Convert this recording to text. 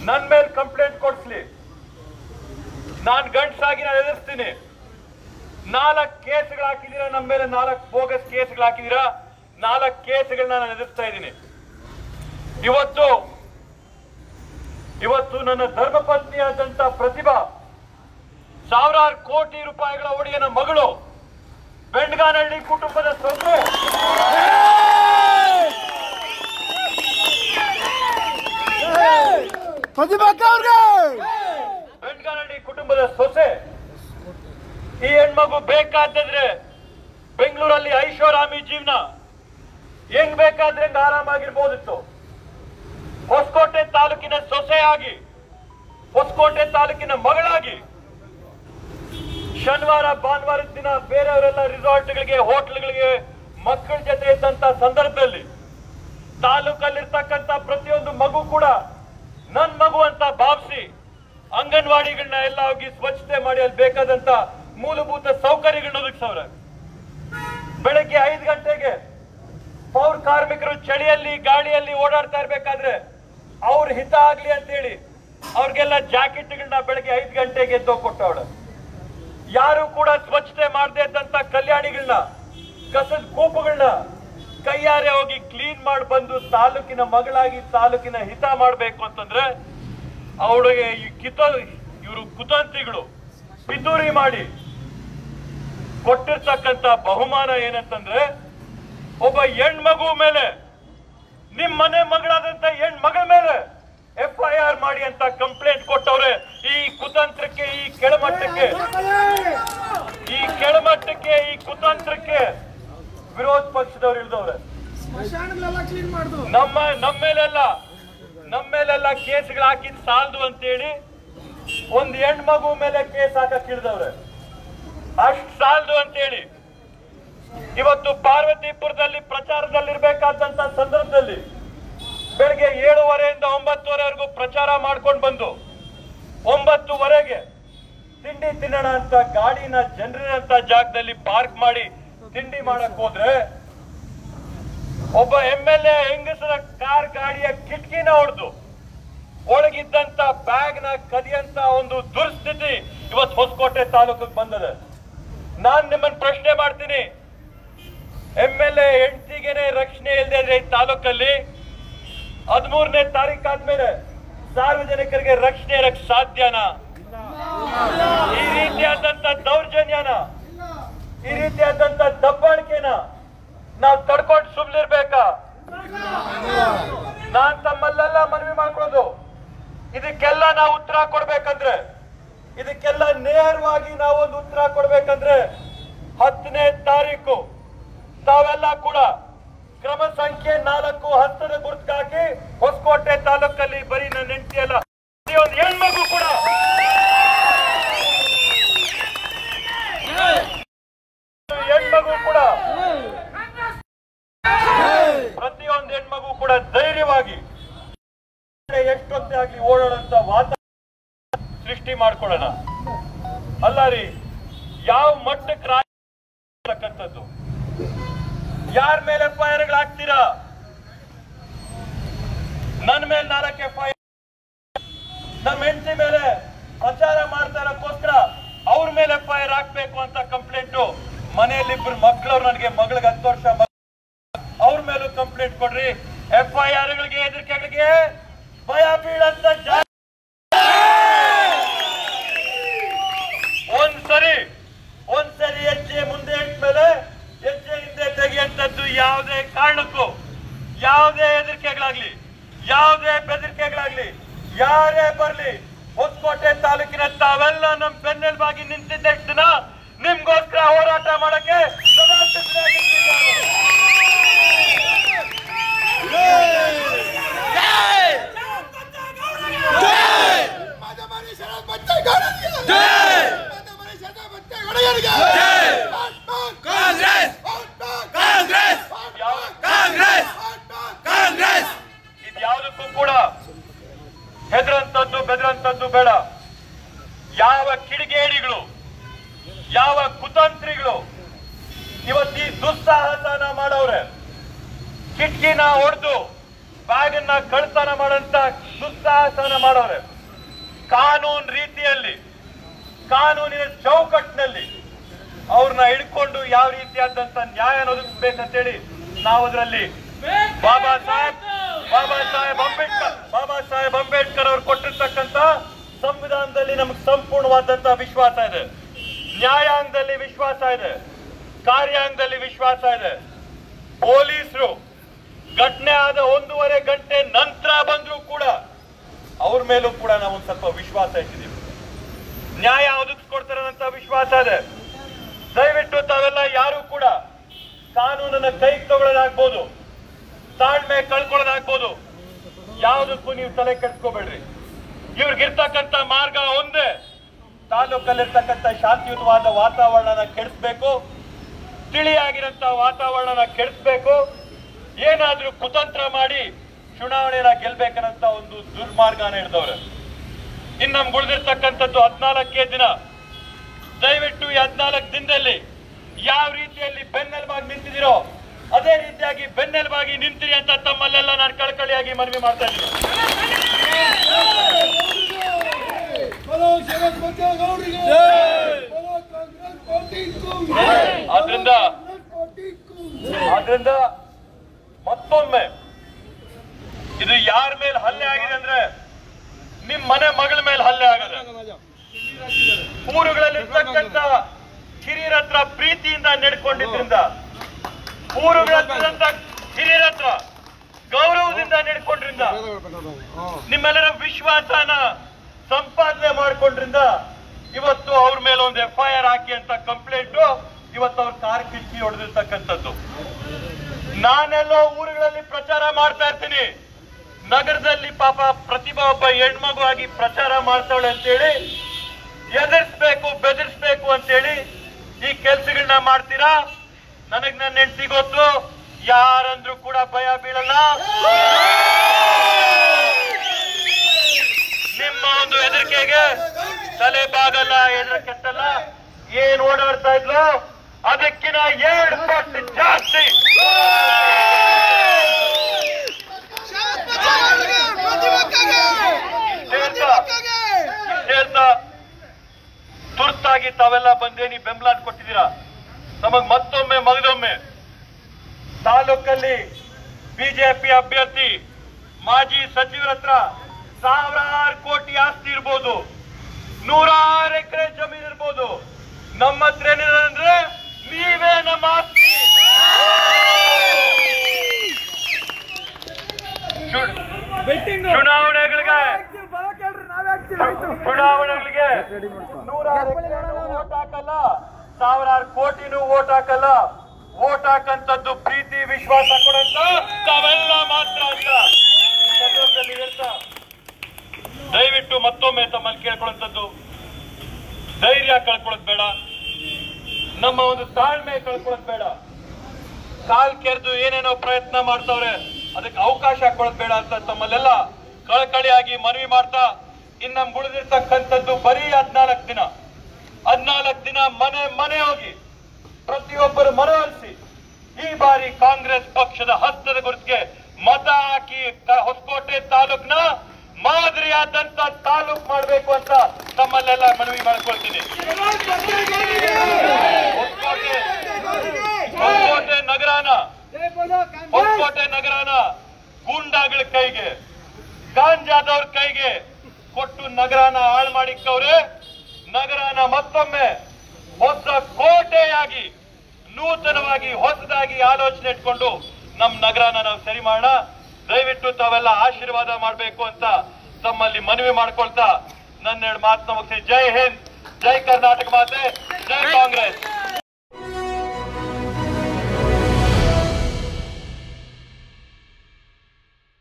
ನನ್ ಮೇಲೆ ಕಂಪ್ಲೇಂಟ್ ಕೊಡ್ಸ್ಲಿ ನಾನ್ ಗಂಡ್ಸಾಗಿ ನಾನು ಎದುರಿಸ್ತೀನಿ ನಾಲ್ಕು ಕೇಸ್ಗಳು ಹಾಕಿದೀರಾ ನಮ್ಮ ಮೇಲೆ ನಾಲ್ಕು ಬೋಗಸ್ ಕೇಸ್ಗಳು ಹಾಕಿದೀರಾ ನಾಲ್ಕು ಕೇಸ್ಗಳನ್ನ ನಾನು ಎದುರಿಸ್ತಾ ಇದ್ದೀನಿ ಇವತ್ತು ಇವತ್ತು ನನ್ನ ಧರ್ಮಪತ್ನಿಯಾದಂತ ಪ್ರತಿಭಾ ಸಾವಿರಾರು ಕೋಟಿ ರೂಪಾಯಿಗಳ ಒಡೆಯನ ಮಗಳು ಬೆಂಡ್ಗಾನಹಳ್ಳಿ ಕುಟುಂಬದ ಸೊಸೆ ಪ್ರತಿಭಾಕ ಅವ್ರಿಗೆ ಬೆಂಡ್ಗಾನಹಳ್ಳಿ ಕುಟುಂಬದ ಸೊಸೆ ಈ ಹೆಣ್ಮಗು ಬೇಕಾದ್ರೆ ಬೆಂಗಳೂರಲ್ಲಿ ಐಷಾರಾಮಿ ಜೀವನ ಹೆಂಗ್ ಬೇಕಾದ್ರೆ ಹಂಗ್ ಆರಾಮಾಗಿರ್ಬೋದಿತ್ತು ಹೊಸಕೋಟೆ ತಾಲೂಕಿನ ಸೊಸೆಯಾಗಿ ಹೊಸಕೋಟೆ ತಾಲೂಕಿನ ಮಗಳಾಗಿ ಶನಿವಾರ ಭಾನುವಾರದ ದಿನ ಬೇರೆಯವರೆಲ್ಲ ರಿಸಾರ್ಟ್ಗಳಿಗೆ ಹೋಟ್ಲ್ಗಳಿಗೆ ಮಕ್ಕಳ ಜೊತೆ ಇದ್ದಂತ ಸಂದರ್ಭದಲ್ಲಿ ತಾಲೂಕಲ್ಲಿರ್ತಕ್ಕಂಥ ಪ್ರತಿಯೊಂದು ಮಗು ಕೂಡ ನನ್ ಮಗು ಅಂತ ಭಾವಿಸಿ ಅಂಗನವಾಡಿಗಳನ್ನ ಎಲ್ಲ ಹೋಗಿ ಸ್ವಚ್ಛತೆ ಮಾಡಿ ಅಲ್ಲಿ ಬೇಕಾದಂತ ಮೂಲಭೂತ ಸೌಕರ್ಯಗಳನ್ನ ಒದಗಿಸವ್ರೆ ಬೆಳಗ್ಗೆ ಐದು ಗಂಟೆಗೆ ಪೌರ ಕಾರ್ಮಿಕರು ಚಳಿಯಲ್ಲಿ ಗಾಳಿಯಲ್ಲಿ ಓಡಾಡ್ತಾ ಇರ್ಬೇಕಾದ್ರೆ ಅವ್ರ ಹಿತ ಆಗ್ಲಿ ಅಂತೇಳಿ ಅವ್ರಿಗೆಲ್ಲ ಜಾಕೆಟ್ಗಳನ್ನ ಬೆಳಗ್ಗೆ ಐದು ಗಂಟೆಗೆ ಎದ್ದು ಕೊಟ್ಟವಳೆ ಯಾರು ಕೂಡ ಸ್ವಚ್ಛತೆ ಮಾಡದೆ ಇದ್ದಂತ ಕಲ್ಯಾಣಿಗಳನ್ನ ಕಸದ ಕೂಪುಗಳನ್ನ ಕೈಯಾರೆ ಹೋಗಿ ಕ್ಲೀನ್ ಮಾಡಿ ಬಂದು ತಾಲೂಕಿನ ಮಗಳಾಗಿ ತಾಲೂಕಿನ ಹಿತ ಮಾಡ್ಬೇಕು ಅಂತಂದ್ರೆ ಅವಳಿಗೆ ಈ ಕಿತ ಇವರು ಕುತಂತ್ರಿಗಳು ಪಿತೂರಿ ಮಾಡಿ ಕೊಟ್ಟಿರ್ತಕ್ಕಂತ ಬಹುಮಾನ ಏನಂತಂದ್ರೆ ಒಬ್ಬ ಹೆಣ್ಮಗು ಮೇಲೆ ನಿಮ್ ಮನೆ ಮಗಳಾದಂತ ಹೆಣ್ ಮಗಳ ಮೇಲೆ ಎಫ್ ಐ ಆರ್ ಮಾಡಿ ಅಂತ ಕಂಪ್ಲೇಂಟ್ ಕೊಟ್ಟವ್ರೆ ಈ ಕುತಂತ್ರಕ್ಕೆ ಈ ಕೆಳಮಟ್ಟಕ್ಕೆ ಈ ಕೆಳಮಟ್ಟಕ್ಕೆ ಈ ಕುತಂತ್ರಕ್ಕೆ ವಿರೋಧ ಪಕ್ಷದವ್ರು ಇಳಿದವ್ರೆ ಸ್ಮಶಾನಗಳೆಲ್ಲ ಕ್ಲೀನ್ ಮಾಡ್ದು ನಮ್ಮ ನಮ್ಮ ಮೇಲೆಲ್ಲ ನಮ್ಮ ಮೇಲೆಲ್ಲ ಕೇಸ್ಗಳು ಹಾಕಿದ್ ಸಾಲದು ಅಂತೇಳಿ ಒಂದ್ ಹೆಣ್ಮಗು ಮೇಲೆ ಕೇಸ್ ಹಾಕಕ್ ಇಳಿದವ್ರೆ ಅಷ್ಟ್ ಸಾಲದು ಅಂತೇಳಿ ಇವತ್ತು ಪಾರ್ವತಿಪುರದಲ್ಲಿ ಪ್ರಚಾರದಲ್ಲಿರ್ಬೇಕಾದಂತ ಸಂದರ್ಭದಲ್ಲಿ ಬೆಳಗ್ಗೆ ಏಳುವರೆಯಿಂದ ಒಂಬತ್ತುವರೆವರೆಗೂ ಪ್ರಚಾರ ಮಾಡ್ಕೊಂಡು ಬಂದು ಒಂಬತ್ತುವರೆಗೆ ತಿಂಡಿ ತಿನ್ನೋಣ ಅಂತ ಗಾಡಿನ ಜನರಿರಂತ ಜಾಗದಲ್ಲಿ ಪಾರ್ಕ್ ಮಾಡಿ ತಿಂಡಿ ಮಾಡಕ್ ಹೋದ್ರೆ ಒಬ್ಬ ಎಂ ಎಲ್ ಎ ಹೆಂಗಸರ ಕಾರ್ ಗಾಡಿಯ ಕಿಟಕಿನ ಹೊಡೆದು ಒಳಗಿದ್ದಂತ ಬ್ಯಾಗ್ ನ ಕದಿಯಂತ ಒಂದು ದುರ್ಸ್ಥಿತಿ ಇವತ್ತು ಹೊಸಕೋಟೆ ತಾಲೂಕಿಗೆ ಬಂದದೆ ನಾನ್ ನಿಮ್ಮನ್ನ ಪ್ರಶ್ನೆ ಮಾಡ್ತೀನಿ ಎಂ ಎಲ್ ಎ ಹೆಂಡತಿಗೆನೆ ರಕ್ಷಣೆ ಇಲ್ಲದೆ ಇದ್ರೆ ಈ ತಾಲೂಕಲ್ಲಿ ಹದಿಮೂರನೇ ತಾರೀಕು ಆದ್ಮೇಲೆ ಸಾರ್ವಜನಿಕರಿಗೆ ರಕ್ಷಣೆ ಇರಕ್ ಸಾಧ್ಯನಾ ಈ ರೀತಿಯಾದಂತ ದೌರ್ಜನ್ಯನ ಈ ರೀತಿಯಾದಂತ ದಬ್ಬಾಳಿಕೆನ ನಾವು ತಡ್ಕೊಂಡು ಸುಮ್ನಿರ್ಬೇಕಾ ನಾನ್ ತಮ್ಮಲ್ಲೆಲ್ಲ ಮನವಿ ಮಾಡ್ಕೊಳ್ಳೋದು ಇದಕ್ಕೆಲ್ಲ ನಾವು ಉತ್ತರ ಕೊಡ್ಬೇಕಂದ್ರೆ ಇದಕ್ಕೆಲ್ಲ ನೇರವಾಗಿ ನಾವು ಒಂದು ಉತ್ತರ ಕೊಡ್ಬೇಕಂದ್ರೆ ಹತ್ತನೇ ತಾರೀಕು ತಾವೆಲ್ಲ ಕೂಡ ಕ್ರಮ ಸಂಖ್ಯೆ ನಾಲ್ಕು ಹತ್ತರ ಗುರುತಾಕಿ ಹೊಸಕೋಟೆ ತಾಲೂಕಲ್ಲಿ ಬರೀ ನನ್ನ ಹೆಂಡತಿ ಅಲ್ಲ ಒಂದು ಹೆಣ್ಮಗು ಕೂಡ ಹೆಣ್ಮಗು ಕೂಡ ಪ್ರತಿಯೊಂದು ಹೆಣ್ಮಗು ಕೂಡ ಧೈರ್ಯವಾಗಿ ಎಷ್ಟೊತ್ತೇ ಆಗ್ಲಿ ಓಡಾಡಂತ ವಾತಾವರಣ ಸೃಷ್ಟಿ ಮಾಡ್ಕೊಳ್ಳೋಣ ಅಲ್ಲ ರೀ ಯಾವ ಮಟ್ಟಕ್ಕೆ ರಾಜಕಂತದ್ದು ಯಾರ ಮೇಲೆ ಎಫ್ ಐ ಆರ್ ಹಾಕ್ತೀರಾ ನನ್ನ ಮೇಲೆ ನಾಲ್ಕು ಎಫ್ ಐ ನಮ್ಮ ಹೆಂಡತಿ ಮೇಲೆ ಪ್ರಚಾರ ಮಾಡ್ತಾ ಇರೋಕ್ಕೋಸ್ಕರ ಅವ್ರ ಮೇಲೆ ಎಫ್ ಐ ಆರ್ ಹಾಕ್ಬೇಕು ಅಂತ ಕಂಪ್ಲೇಂಟು ಮನೆಯಲ್ಲಿ ಇಬ್ರು ಮಕ್ಕಳವ್ರು ನನಗೆ ಮಗಳಿಗೆ ಹತ್ತು ವರ್ಷ ಮಗ- ಅವ್ರ ಮೇಲೂ ಕಂಪ್ಲೇಂಟ್ ಕೊಡ್ರಿ ಎಫ್ ಐ ಆರ್ ಗಳಿಗೆ ಹೆದರಿಕೆಗಳಿಗೆ ಭಯ ಬೀಳಂತ ಜಾ ಒಂದ್ಸರಿ ಒಂದ್ಸರಿ ಹೆಜ್ಜೆ ಮುಂದೆ ಇಟ್ಮೇಲೆ ಹೆಜ್ಜೆ ಹಿಂದೆ ತೆಗೆಯಂತದ್ದು ಯಾವುದೇ ಕಾರಣಕ್ಕೂ ಯಾವುದೇ ಹೆದರಿಕೆಗಳಾಗ್ಲಿ ಯಾವುದೇ ಬೆದರಿಕೆಗಳಾಗ್ಲಿ ಯಾರೇ ಬರ್ಲಿ ಹೊಸಕೋಟೆ ತಾಲೂಕಿನ ತಾವೆಲ್ಲ ನಮ್ ಬೆನ್ನೆಲುಬಾಗಿ ನಿಂತಿದ್ದಷ್ಟು ದಿನ ನಿಮ್ಗೋಸ್ಕರ ಹೋರಾಟ ಮಾಡಕ್ಕೆ ಸದಾ ಸಿದ್ಧರಾಗಿರ್ತಿದ್ದಾರೆ. ಮಾದಮರಿ ಶರತ್ ಬಚ್ಚೇಗೌಡರಿಗೆ ಮಾದಮರಿ ಶರತ್ ಬಚ್ಚೇಗೌಡರಿಗೆ ಕಾಂಗ್ರೆಸ್ ಕಾಂಗ್ರೆಸ್ ಯಾವ- ಕಾಂಗ್ರೆಸ್ ಇದ್ಯಾವುದಕ್ಕೂ ಕೂಡ ಹೆದರಂತದ್ದು ಬೆದರಂತದ್ದು ಬೇಡ ಯಾವ ಕಿಡಿಗೇಡಿಗಳು ಯಾವ ಕುತಂತ್ರಿಗಳು ಇವತ್ತು ಈ ದುಸ್ಸಾಹಸನ ಮಾಡವ್ರೆ ಕಿಟಕಿನ ಹೊಡೆದು ಬ್ಯಾಗ್ ಅನ್ನ ಕಳ್ತನ ಮಾಡಂತ ದುಸ್ಸಾಹಸನ ಮಾಡೋರೆ ಕಾನೂನ್ ರೀತಿಯಲ್ಲಿ ಕಾನೂನಿನ ಚೌಕಟ್ಟಿನಲ್ಲಿ ಅವ್ರನ್ನ ಹಿಡ್ಕೊಂಡು ಯಾವ ರೀತಿಯಾದಂತ ನ್ಯಾಯ ಒದಗಿಸ್ಬೇಕಂತೇಳಿ ನಾವು ಅದರಲ್ಲಿ ಬಾಬಾ ಸಾಹೇಬ್ ಬಾಬಾ ಸಾಹೇಬ್ ಅಂಬೇಡ್ಕರ್ ಬಾಬಾ ಸಾಹೇಬ್ ಅಂಬೇಡ್ಕರ್ ಅವರು ಕೊಟ್ಟಿರ್ತಕ್ಕಂತ ಸಂವಿಧಾನದಲ್ಲಿ ನಮಗೆ ಸಂಪೂರ್ಣವಾದಂತ ವಿಶ್ವಾಸ ಇದೆ ನ್ಯಾಯಾಂಗದಲ್ಲಿ ವಿಶ್ವಾಸ ಇದೆ ಕಾರ್ಯಾಂಗದಲ್ಲಿ ವಿಶ್ವಾಸ ಇದೆ ಪೊಲೀಸರು ಘಟನೆ ಆದ ಒಂದೂವರೆ ಗಂಟೆ ನಂತರ ಬಂದ್ರು ಕೂಡ ಅವ್ರ ಮೇಲೂ ಕೂಡ ನಾವು ಒಂದ್ ಸ್ವಲ್ಪ ವಿಶ್ವಾಸ ಇಟ್ಟಿದ್ದೀವಿ ನ್ಯಾಯ ಒದಗಿಸ್ಕೊಡ್ತಾರೆ ಅಂತ ವಿಶ್ವಾಸ ಇದೆ ದಯವಿಟ್ಟು ತಾವೆಲ್ಲ ಯಾರು ಕೂಡ ಕಾನೂನನ್ನ ಕೈಗೆ ತಗೊಳ್ಳೋದಾಗ್ಬೋದು ತಾಳ್ಮೆ ಕಳ್ಕೊಳ್ಳೋದಾಗ್ಬೋದು ಯಾವುದಕ್ಕೂ ನೀವು ತಲೆ ಕೆಡ್ಸ್ಕೋಬೇಡ್ರಿ ಇವ್ರಿಗಿರ್ತಕ್ಕಂಥ ಮಾರ್ಗ ಒಂದೇ ತಾಲೂಕಲ್ಲಿರ್ತಕ್ಕಂಥ ಶಾಂತಿಯುತವಾದ ವಾತಾವರಣನ ಕೆಡಿಸ್ಬೇಕು ತಿಳಿಯಾಗಿರಂತ ವಾತಾವರಣನ ಕೆಡಿಸ್ಬೇಕು ಏನಾದ್ರೂ ಕುತಂತ್ರ ಮಾಡಿ ಚುನಾವಣೆನ ಗೆಲ್ಬೇಕನ್ನಂತ ಒಂದು ದುರ್ಮಾರ್ಗನ ಹಿಡ್ದವ್ರೆ ಇನ್ನು ನಮ್ಗೆ ಉಳಿದಿರ್ತಕ್ಕಂಥದ್ದು ಹದ್ನಾಲ್ಕೇ ದಿನ ದಯವಿಟ್ಟು ಈ ಹದ್ನಾಲ್ಕು ದಿನದಲ್ಲಿ ಯಾವ ರೀತಿಯಲ್ಲಿ ಬೆನ್ನೆಲುಬಾಗಿ ನಿಂತಿದ್ದೀರೋ ಅದೇ ರೀತಿಯಾಗಿ ಬೆನ್ನೆಲುಬಾಗಿ ನಿಂತಿರಿ ಅಂತ ತಮ್ಮಲ್ಲೆಲ್ಲ ನಾನು ಕಳಕಳಿಯಾಗಿ ಮನವಿ ಮಾಡ್ತಾ ಇದ್ದೀನಿ बोलो शरद बच्चेगौड़ರಿಗೆ बोलो कांग्रेस पार्टी को ಆದ್ರಿಂದ कांग्रेस पार्टी को ಆದ್ರಿಂದ ಮತ್ತೊಮ್ಮೆ ಇದು ಯಾರ ಮೇಲೆ ಹಲ್ಲೆ ಆಗಿದೆ ಅಂದ್ರೆ ನಿಮ್ ಮನೆ ಮಗಳ ಮೇಲೆ ಹಲ್ಲೆ ಆಗದೆ ಊರುಗಳಲ್ಲಿರ್ತಕ್ಕಂಥ ಹಿರಿಯರ ಹತ್ರ ಪ್ರೀತಿಯಿಂದ ನಡ್ಕೊಂಡಿದ್ರಿಂದ ಊರುಗಳಲ್ಲಿರ್ತಕ್ಕಂಥ ಹಿರಿಯರ ಹತ್ರ ಗೌರವದಿಂದ ನಡ್ಕೊಂಡ್ರಿಂದ ನಿಮ್ಮೆಲ್ಲರ ವಿಶ್ವಾಸನ ಸಂಪಾದನೆ ಮಾಡ್ಕೊಂಡ್ರಿಂದ ಇವತ್ತು ಅವ್ರ ಮೇಲೆ ಒಂದು ಎಫ್ ಐ ಆರ್ ಹಾಕಿ ಅಂತ ಕಂಪ್ಲೇಂಟ್ ಇವತ್ತು ಅವ್ರ ಕಾರ್ ಕಿಚ್ಚಿ ಹೊಡೆದಿರ್ತಕ್ಕಂಥದ್ದು ನಾನೆಲ್ಲೋ ಊರುಗಳಲ್ಲಿ ಪ್ರಚಾರ ಮಾಡ್ತಾ ಇರ್ತೀನಿ ನಗರದಲ್ಲಿ ಪಾಪ ಪ್ರತಿಭಾ ಒಬ್ಬ ಹೆಣ್ಮಗು ಆಗಿ ಪ್ರಚಾರ ಮಾಡ್ತಾಳೆ ಅಂತೇಳಿ ಎದುರಿಸ್ಬೇಕು ಬೆದರಿಸ್ಬೇಕು ಅಂತೇಳಿ ಈ ಕೆಲ್ಸಗಳನ್ನ ಮಾಡ್ತೀರಾ ನನಗ್ ನನ್ನ ಹೆಂಡತಿ ಗೊತ್ತು ಯಾರಂದ್ರೂ ಕೂಡ ಭಯ ಬೀಳಲ್ಲ ನಿಮ್ಮ ಒಂದು ಹೆದರಿಕೆಗೆ ತಲೆ ಬಾಗಲ್ಲ ಎದುರು ಕೆಟ್ಟಲ್ಲ ಏನ್ ಓಡಾಡ್ತಾ ಇದ್ಲು ಅದಕ್ಕಿನ ಏಳು ಪಟ್ಟು ಜಾಸ್ತಿ ಹೇಳ್ತಾ ತುರ್ತಾಗಿ ತಾವೆಲ್ಲ ಬಂದೇನಿ ಬೆಂಬಲ ಕೊಟ್ಟಿದ್ದೀರಾ ನಮಗ್ ಮತ್ತೊಮ್ಮೆ ಮಗದೊಮ್ಮೆ ತಾಲೂಕಲ್ಲಿ ಬಿಜೆಪಿ ಅಭ್ಯರ್ಥಿ ಮಾಜಿ ಸಚಿವರ ಹತ್ರ ಸಾವಿರಾರು ಕೋಟಿ ಆಸ್ತಿ ಇರ್ಬೋದು ನೂರಾರು ಎಕರೆ ಜಮೀನು ಇರ್ಬೋದು ನಮ್ಮ ಹತ್ರ ಏನಿದೆ ಅಂದ್ರೆ ನೀವೇ ನಮ್ಮ ಆಸ್ತಿ ಚು- ಚುನಾವಣೆಗಳಿಗೆ ಚುನಾವಣೆಗಳಿಗೆ ನೂರಾರು ಎಕರೆನೂ ಓಟ್ ಹಾಕಲ್ಲ ಸಾವಿರಾರು ಕೋಟಿನೂ ಓಟ್ ಹಾಕಲ್ಲ ಓಟ್ ಹಾಕಂತದ್ದು ಪ್ರೀತಿ ವಿಶ್ವಾಸ ಕೊಡಂತ ತಾವೆಲ್ಲ ಮಾತ್ರ ಅಂತ ಈ ಸಂದರ್ಭದಲ್ಲಿ ಹೇಳ್ತಾ ದಯವಿಟ್ಟು ಮತ್ತೊಮ್ಮೆ ತಮ್ಮಲ್ಲಿ ಕೇಳ್ಕೊಳ್ಳುವಂಥದ್ದು ಧೈರ್ಯ ಕಳ್ಕೊಳ್ಳೋದು ಬೇಡ ನಮ್ಮ ಒಂದು ತಾಳ್ಮೆ ಕಳ್ಕೊಳ್ಳೋದು ಬೇಡ ಕಾಲ್ ಕೆರೆದು ಏನೇನೋ ಪ್ರಯತ್ನ ಮಾಡ್ತಾವ್ರೆ ಅದಕ್ಕೆ ಅವಕಾಶ ಕೊಡೋದು ಬೇಡ ಅಂತ ತಮ್ಮಲ್ಲೆಲ್ಲ ಕಳಕಳಿಯಾಗಿ ಮನವಿ ಮಾಡ್ತಾ ಇನ್ನು ನಮ್ಗೆ ಉಳಿದಿರ್ತಕ್ಕಂಥದ್ದು ಬರೀ ಹದ್ನಾಲ್ಕು ದಿನ ಹದ್ನಾಲ್ಕು ದಿನ ಮನೆ ಮನೆ ಹೋಗಿ ಪ್ರತಿಯೊಬ್ಬರು ಮನವೊಲಿಸಿ ಈ ಬಾರಿ ಕಾಂಗ್ರೆಸ್ ಪಕ್ಷದ ಹಸ್ತದ ಗುರುತಿಗೆ ಮತ ಹಾಕಿ ಕ- ಹೊಸಕೋಟೆ ತಾಲೂಕ್ನ ಮಾದರಿಯಾದಂತ ತಾಲೂಕ್ ಮಾಡಬೇಕು ಅಂತ ತಮ್ಮಲ್ಲೆಲ್ಲ ಮನವಿ ಮಾಡ್ಕೊಳ್ತೀನಿ ಹೊಸಕೋಟೆ ಹೊಸಕೋಟೆ ನಗರಾನ ಹೊಸಕೋಟೆ ನಗರನ ಗೂಂಡಾಗಳ ಕೈಗೆ ಗಾಂಜಾದವ್ರ ಕೈಗೆ ಕೊಟ್ಟು ನಗರನ ಹಾಳು ಮಾಡಿಕ್ಕವ್ರೆ ನಗರನ ಮತ್ತೊಮ್ಮೆ ಹೊಸ ಕೋಟೆಯಾಗಿ ನೂತನವಾಗಿ ಹೊಸದಾಗಿ ಆಲೋಚನೆ ಇಟ್ಕೊಂಡು ನಮ್ ನಗರನ ನಾವು ಸರಿ ಮಾಡೋಣ ದಯವಿಟ್ಟು ತಾವೆಲ್ಲ ಆಶೀರ್ವಾದ ಮಾಡಬೇಕು ಅಂತ ತಮ್ಮಲ್ಲಿ ಮನವಿ ಮಾಡ್ಕೊಳ್ತಾ ನನ್ನ ಎರಡು ಮಾತನ್ನ ಮುಗಿಸಿ ಜೈ ಹಿಂದ್ ಜೈ ಕರ್ನಾಟಕ ಮಾತೆ ಜೈ ಕಾಂಗ್ರೆಸ್